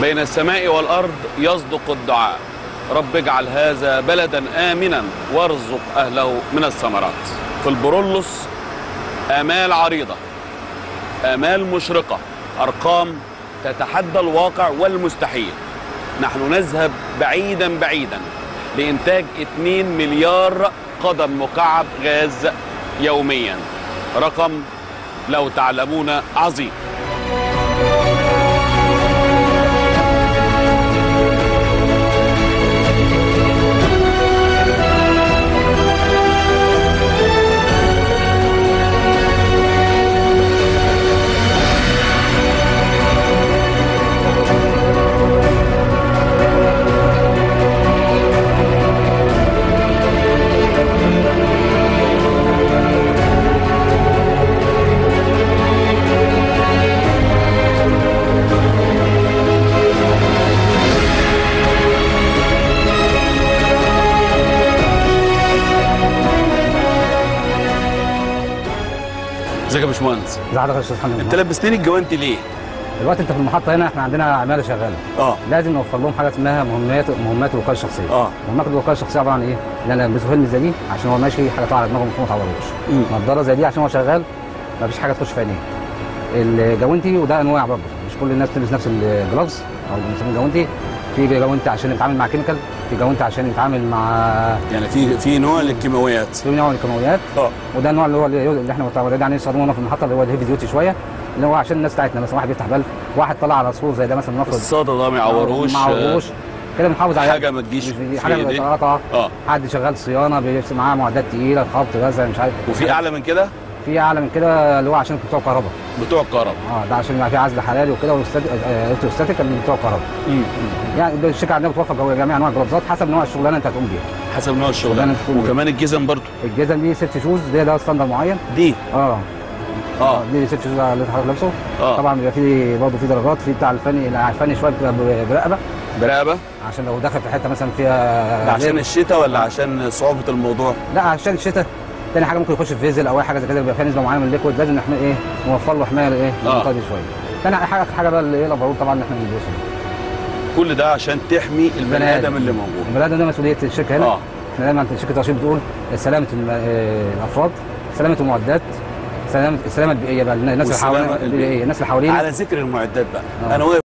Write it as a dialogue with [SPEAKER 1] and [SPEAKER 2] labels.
[SPEAKER 1] بين السماء والأرض يصدق الدعاء رب اجعل هذا بلدا آمنا وارزق أهله من الثمرات في البرولوس آمال عريضة آمال مشرقة أرقام تتحدى الواقع والمستحيل نحن نذهب بعيدا بعيدا لإنتاج 2 مليار قدم مكعب غاز يوميا رقم لو تعلمون عظيم ازيك يا باشمهندس
[SPEAKER 2] ازي حضرتك يا استاذ حمد
[SPEAKER 1] انت لبستني الجوانتي ليه؟
[SPEAKER 2] دلوقتي انت في المحطه هنا احنا عندنا عماله شغاله
[SPEAKER 1] اه
[SPEAKER 2] لازم نوفر لهم حاجه اسمها مهمات مهمات الوقايه الشخصيه
[SPEAKER 1] اه
[SPEAKER 2] مهمات الوقايه الشخصيه عباره عن ايه؟ ان انا البسه هلم زي دي عشان هو ماشي حاجه طالعه على دماغه المفروض ما تعورهوش
[SPEAKER 1] مم.
[SPEAKER 2] نضاره زي دي عشان هو شغال ما فيش حاجه تخش في عينيه الجوانتي وده انواع برضه مش كل الناس تلبس نفس الجلافز او بنسميه جوانتي في جوانتي عشان يتعامل مع كيميكال في جوانتي عشان يتعامل مع
[SPEAKER 1] يعني في في نوع للكيماويات
[SPEAKER 2] في نوع من الكيماويات
[SPEAKER 1] اه
[SPEAKER 2] وده النوع اللي هو اللي احنا متعودين عليه نستخدمه هنا في المحطه اللي هو الهيفي ديوتي شويه اللي هو عشان الناس بتاعتنا مثلا واحد بيفتح بلف واحد طلع على سور زي ده مثلا نفرض
[SPEAKER 1] الصدى ده ما يعوروش
[SPEAKER 2] ما يعوروش كده بنحافظ على
[SPEAKER 1] حاجه ما تجيش في
[SPEAKER 2] حاجه
[SPEAKER 1] ايديه
[SPEAKER 2] بتتقطع
[SPEAKER 1] اه
[SPEAKER 2] حد شغال صيانه بيلبس معاه معدات تقيله خبط غزل مش عارف
[SPEAKER 1] وفي اعلى من كده
[SPEAKER 2] في اعلى من كده اللي هو عشان بتوع كهرباء
[SPEAKER 1] بتوع الكهرباء
[SPEAKER 2] اه ده عشان يبقى في عزل حراري وكده والستاتيك اللي بتوع كهرباء يعني ده الشركه عندنا بتوفر جو- جميع انواع الجلافزات حسب نوع الشغلانه انت هتقوم بيها
[SPEAKER 1] حسب نوع الشغلانه
[SPEAKER 2] شغلانة تكون-
[SPEAKER 1] وكمان الجزم برضو
[SPEAKER 2] الجزم دي سيفتي شوز ده ده ستاندر معين
[SPEAKER 1] دي
[SPEAKER 2] اه
[SPEAKER 1] اه
[SPEAKER 2] دي سيفتي شوز اللي حضرتك لابسه
[SPEAKER 1] اه
[SPEAKER 2] طبعا بيبقى في برضه في درجات في بتاع الفني لا، الفني شويه بتبقى ب- برقبه
[SPEAKER 1] برقبه
[SPEAKER 2] عشان لو دخل في حته مثلا فيها
[SPEAKER 1] ده عشان
[SPEAKER 2] ليل.
[SPEAKER 1] الشتاء ولا عشان صعوبه الموضوع
[SPEAKER 2] لا عشان الشتاء تاني حاجه ممكن يخش في فيزل او اي حاجه زي كده بيبقى فيها نسبه معينه من الليكويد لازم نحمي ايه نوفر له حمايه ايه المنطقه دي شويه تاني حاجه حاجه بقى اللي ايه الافرول طبعا اللي احنا بنلبسه
[SPEAKER 1] كل ده عشان تحمي البني ادم اللي موجود
[SPEAKER 2] البني ادم ده مسؤوليه الشركه هنا
[SPEAKER 1] اه
[SPEAKER 2] احنا دايما شركه الترشيد بتقول سلامه الم- آه، الافراد سلامه المعدات سلامه السلامه البيئيه بقى الناس اللي
[SPEAKER 1] والسلامة
[SPEAKER 2] حوالينا
[SPEAKER 1] البيئية.
[SPEAKER 2] الناس اللي حوالينا
[SPEAKER 1] على ذكر المعدات بقى
[SPEAKER 2] آه.
[SPEAKER 1] انا واقف